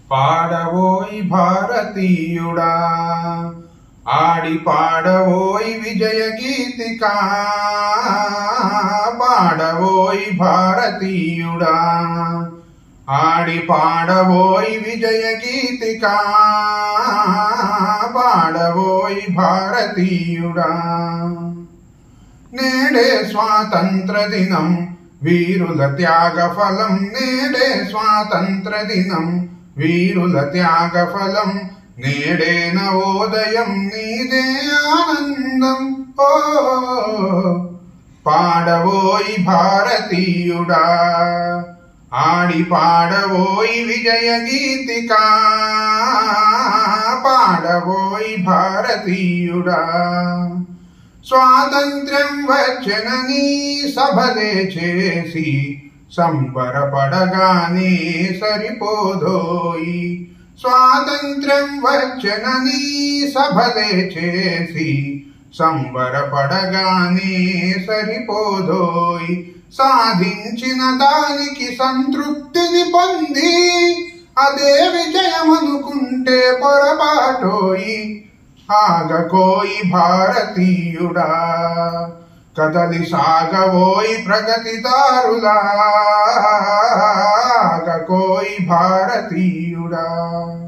పాడవోయ్ భారతీయుడా ఆడి పాడవోయ్ విజయ గీతికా పాడవోయ్ భారతీయుడా ఆడి పాడవోయ్ విజయ గీతికా పాడవోయ్ భారతీయుడా నేడే స్వాతంత్ర దినం వీరుల త్యాగ ఫలం నేడే స్వాతంత్ర దినం వీరుల త్యాగ ఫలం నేడే నవోదయం నీదే ఆనందం ఓ పాడవోయ్ భారతీయుడా ఆడి పాడవోయ్ విజయ గీతికా పాడవోయ్ భారతీయుడా స్వాతంత్ర్యం వచ్చనని సభలే చేసి సంబరపడగానే సరిపోదోయి స్వాతంత్ర్యం వచ్చనని సభలే చేసి సంబరపడగానే సరిపోదోయ్ సాధించిన దానికి సంతృప్తిని పొంది అదే విజయమనుకుంటే పొరపాటోయి ఆగకోయి భారతీయుడా కదలి సాగవోయి ప్రగతిదారులా ఆగకోయి భారతీయుడా